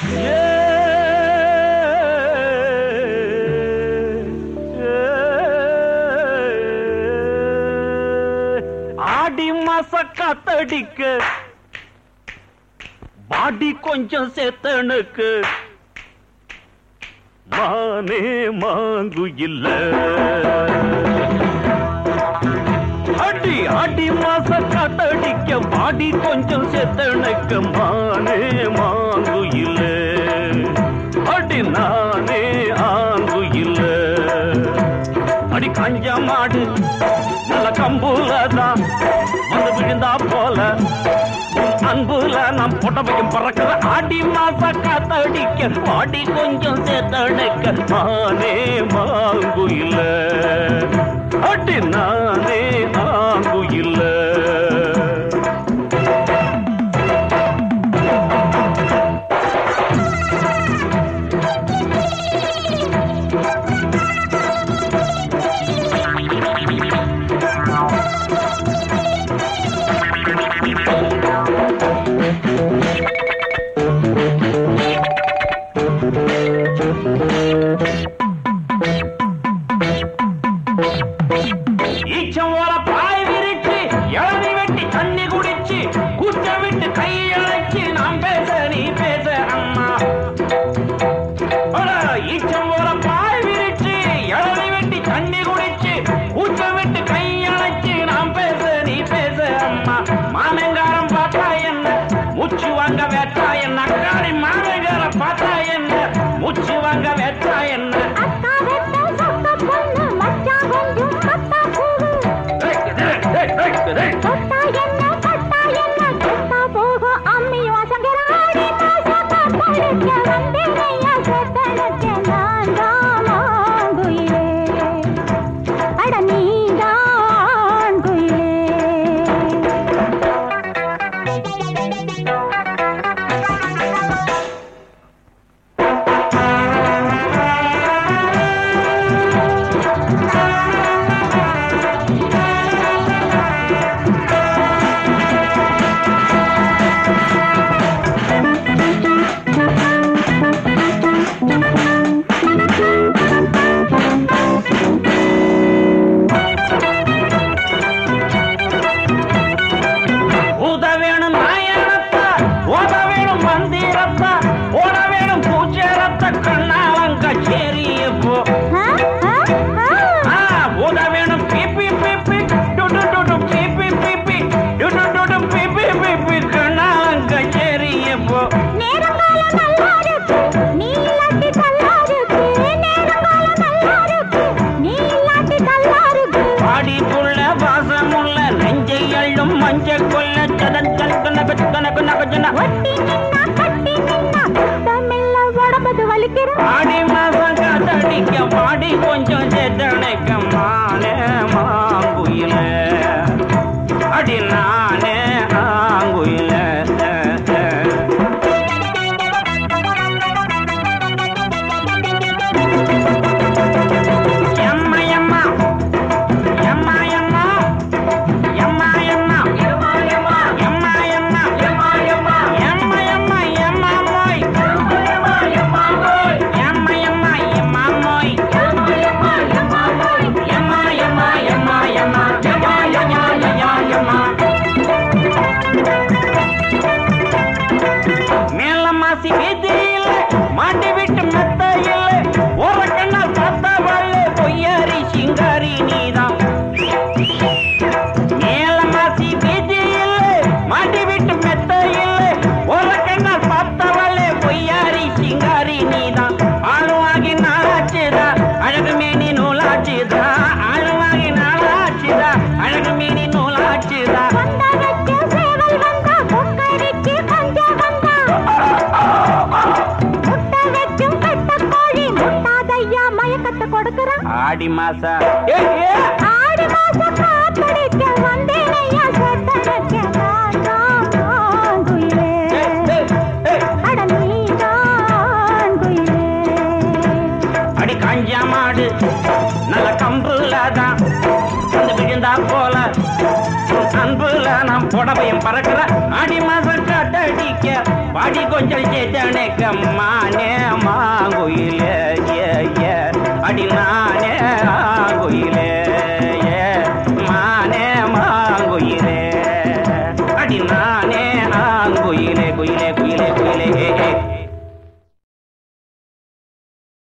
ஆடி மாச காத்தடிக்க பாடி கொஞ்சம் சேத்தனுக்கு மானே மாங்கு இல்ல அடி அடி மாச காத்தடிக்க பாடி கொஞ்சம் சேத்தனுக்கு மானே மாங்கு இல்ல அடி நானே ஆங்கு இல்ல அடி கஞ்ச மாடு நல்ல கம்புல தான் வந்து விழுந்தா போல உன் அன்புல நாம் புடவையும் பறக்கிற ஆடி மாச காத்தடிக்க பாடி கொஞ்சம் சேர்த்தடைக்க நானே மாங்கு இல்ல அடி நானே ஆங்கு இல்ல ஈச்சம் ஓர பாய் விரிச்சு இளநி வெட்டி தண்ணி குடிச்சு கூச்ச விட்டு கை அழைச்சு நாம் பேச நீ பேச அம்மா அட, ஈச்சம் ஓர பாய் விரிச்சு இளநி வெட்டி தண்ணி குடிச்சு கூச்ச விட்டு கை அழைச்சு நாம் பேச நீ பேச அம்மா மாமங்காரம் பார்த்தா என்ன மூச்சு வாங்க வேட்டா என்ன அக்காடி மாமங்காரம் பார்த்தா என்ன மூச்சு வாங்க வேட்டா என்ன அக்கா வெட்ட சொக்க பொண்ணு மச்சான் கொஞ்சம் கத்தா பூவு தொட்டா என்ன பட்டா என்ன தொட்டா போகும் அம்மி வாசங்கராடி மாசமா படுக்க வந்தேனையா சொத்தனக்கு நான் தான் குயிலே அட நீ தான் குயிலே ஊத வேணும் நாயனத்தா ஓத வேணும் மந்திரத்தா ஓட வேணும் பூச்சரத்த கண்ணாலங்க சேரிய போ ஆ ஆ ஆ ஆ, ஊத வேணும் பிபி பிபி டுடு டுடு பிபி பிபி டுடு டுடு பிபி பிபி கண்ணாலங்க சேரிய போ நேரங்காலம் நல்லா இருக்கு நீ இல்லாட்டி நல்லா இருக்கு நேரங்காலம் நல்லா இருக்கு நீ இல்லாட்டி நல்லா இருக்கு பாடி புள்ள வாசமுள்ள நெஞ்சை அள்ளும் மஞ்ச கொல்ல சதன் கணக்கு கணக்கு நகஜன ஒட்டி நின்னா கட்டி நின்னா தமிழ்ல உடம்பது வலிக்கிற ஆடி மாசம் காத்தடிக்க பாடி கொஞ்சம் சேத்தனைக்க மானே மாங்குயில அடி நானே ஆங்குயில எம்மா எம்மா எம்மா எம்மா எம்மா எம்மா எம்மா எம்மா எம்மா எம்மா எம்மா எம்மா எம்மா எம்மா எம்மா மோய் எம்மா எம்மா மோய் எம்மா எம்மா எம்மா மோய் எம்மா எம்மா எம்மா மோய் எம்மா எம்மா எம்மா எம்மா எம்மா எம்மா எம்மா மேல மாசி வீதியில மாட்டி விட்டு மெத்த இல்ல ஒரு கண்ணால் பார்த்தா வாழ பொய்யாரி சிங்காரி நீதான் மேல மாசி வீதியில மாட்டி விட்டு மெத்த இல்ல ஒரு கண்ணால் பார்த்தா வாழ பொய்யாரி சிங்காரி நீதான் ஆளுவாகி நாளாச்சுதா அழகு மேனி நூலாச்சுதா ஆளுவாகி நாளாச்சுதா அழகு மேனி நூலாச்சுதா வந்த வச்சு சேவல் வந்தா கொக்கரிக்கு பஞ்சம் வந்தா முட்டை வச்சும் கட்ட கோழி முட்டாதையா மயக்கத்தை கொடுக்கறான் ஆடி மாசா ஏ ஏ ஆடி மாசம் காத்தடிக்க வந்தேனையா சொத்தனக்கு நான் தான் குயிலே அட நீ தான் குயிலே அடி காஞ்சா மாடு நல்ல கம்புல தான் வந்து விழுந்தா போல உன் அன்புல நாம் புடவையும் பறக்கிற ஆடி மாசம் காட்டடிக்க பாடி கொஞ்சம் சேத்தனுக்கு மானே மாங்குயிலே ஏ ஏ அடி நானே ஆ